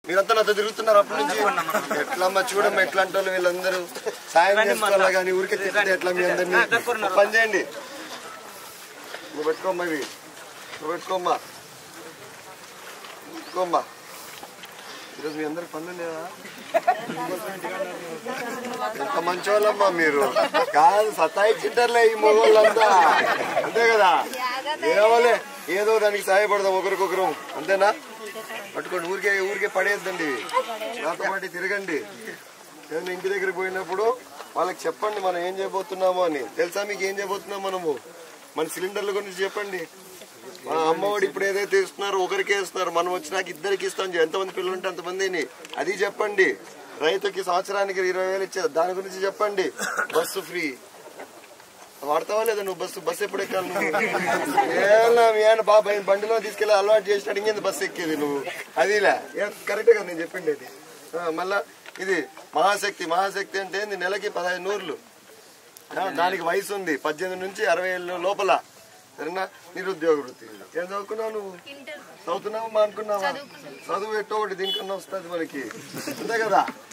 మీరంతా నాతో తిరుగుతున్నారు అప్పటి నుంచి ఎట్లమ్మా చూడమ్మా ఎట్లా అంటారు వీళ్ళందరూ సాయం చేసుకోవాలా కానీ ఊరికే తిట్టితే ఎట్లా మీ అందరినీ ఒక పని చేయండి నువ్వు పెట్టుకోమ్మా ఇవి నువ్వు పెట్టుకోమ్మా పెట్టుకోమ్మా ఈరోజు మీ అందరికి పనులు లేవా ఎంత మంచోళ్ళమ్మా మీరు కాదు సతాయిచ్చింటారులే ఈ మొగోళ్ళంతా అంతే కదా ఏమోలే ఏదో దానికి సహాయపడదాం ఒకరికొకరు అంతేనా పట్టుకోండి ఊరికే ఊరికే పడేద్దండి నాతో పాటు తిరగండి ఏదైనా ఇంటి దగ్గరికి పోయినప్పుడు వాళ్ళకి చెప్పండి మనం ఏం చేయబోతున్నామో అని తెలుసా మీకు ఏం చేయబోతున్నాం మనము మన సిలిండర్ల గురించి చెప్పండి మా అమ్మఒడి ఇప్పుడు ఏదైతే ఇస్తున్నారో ఒకరికే ఇస్తున్నారు మనం వచ్చినాక ఇద్దరికి ఇస్తాం ఎంతమంది పిల్లలు ఉంటే అంతమందిని అది చెప్పండి రైతుకి సంవత్సరానికి ఇరవై వేలు ఇచ్చేది దాని గురించి చెప్పండి బస్సు ఫ్రీ వాడతావా లేదా నువ్వు బస్సు బస్సు ఎప్పుడు ఎక్కాలి నువ్వు ఏమన్నా మీ ఆయన బాబా బండిలో తీసుకెళ్ళి అలవాటు చేసినాడు ఇంకేంది బస్సు ఎక్కేది నువ్వు అదిలే కరెక్ట్ కదా నేను చెప్పింది అది ఆ, మళ్ళా ఇది మహాశక్తి మహాశక్తి అంటే ఏంది నెలకి పదహైదు నూర్లు ఆ, దానికి వయసు ఉంది పద్దెనిమిది నుంచి అరవై ఏళ్ళ లోపల సరేనా నిరుద్యోగ వృత్తి ఏం చదువుకున్నావు నువ్వు చదువుతున్నావా మా అనుకున్నావా చదువు ఎట్టో ఒకటి దీనికన్నా వస్తుంది మనకి అంతే కదా